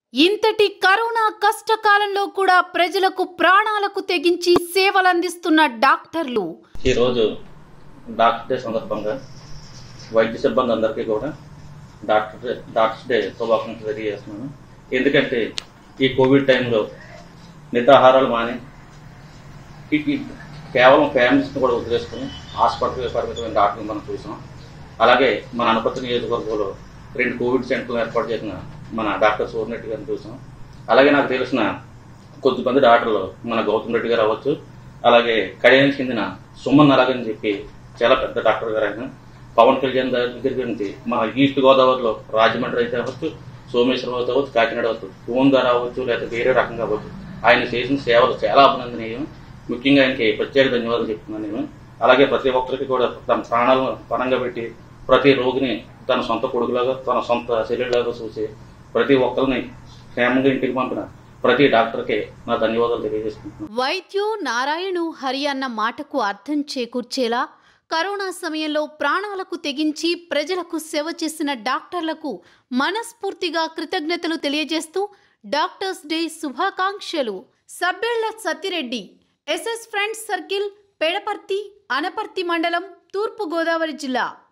ఇంతటి కరోనా కష్టకాలంలో కూడా ప్రజలకు ప్రాణాలకు తెగించి సేవలందిస్తున్న డాక్టర్లు ఈరోజు డాక్టర్ డే సందర్భంగా వైద్య సిబ్బంది అందరికీ కూడా డాక్టర్ డే డాక్టర్స్ డే శుభాకాంక్షలు తెలియజేస్తున్నాను ఎందుకంటే ఈ కోవిడ్ టైంలో నిద్రాహారాలు మాని ఈ- ఈ కేవలం ఫ్యామిలీస్ని కూడా వదిలేసుకుని హాస్పిటల్ పరిమితమైన డాక్టర్లు మనం చూసాం అలాగే మన అనపర్తి నియోజకవర్గంలో రెండు కోవిడ్ సెంటర్లు ఏర్పాటు చేసిన మన డాక్టర్ సూర్యరెడ్డి గారిని చూసాం అలాగే నాకు తెలిసిన కొద్దిమంది డాక్టర్లు మన గౌతమ్ రెడ్డి గారు అవ్వచ్చు అలాగే కళ్యాణ్ చెందిన సుమన్ అలాగని చెప్పి చాలా పెద్ద డాక్టర్ గారు ఆయన పవన్ కళ్యాణ్ గారి దగ్గర నుంచి మన ఈస్ట్ గోదావరిలో రాజమండ్రి అయితే అవ్వచ్చు సోమేశ్వరం అయితే అవ్వచ్చు కాకినాడ అవ్వచ్చు ఫోన్ ద్వారా అవ్వచ్చు లేదా వేరే రకంగా అవ్వచ్చు ఆయన చేసిన సేవలు చాలా అభినందనీయం ముఖ్యంగా ఆయనకి ప్రత్యేక ధన్యవాదాలు చెప్తున్నాను నేను అలాగే ప్రతి ఒక్కరికి కూడా తన ప్రాణాలను పరంగా పెట్టి ప్రతి రోగిని తన సొంత కొడుకులాగా తన సొంత శరీరంలాగా చూసి ప్రతి ఒక్కరిని క్షేమంగా ఇంటికి పంపిన ప్రతి డాక్టర్కి నా ధన్యవాదాలు తెలియజేసుకుంటున్నాను వైద్యు నారాయణు హరి అన్న మాటకు అర్థం చేకూర్చేలా కరోనా సమయంలో ప్రాణాలకు తెగించి ప్రజలకు సేవ చేసిన డాక్టర్లకు మనస్ఫూర్తిగా కృతజ్ఞతలు తెలియజేస్తూ డాక్టర్స్ డే శుభాకాంక్షలు Sabbella Sattireddy SS friends circle Pedaparthi Anaparthi mandal Turpu Godavari జిల్లా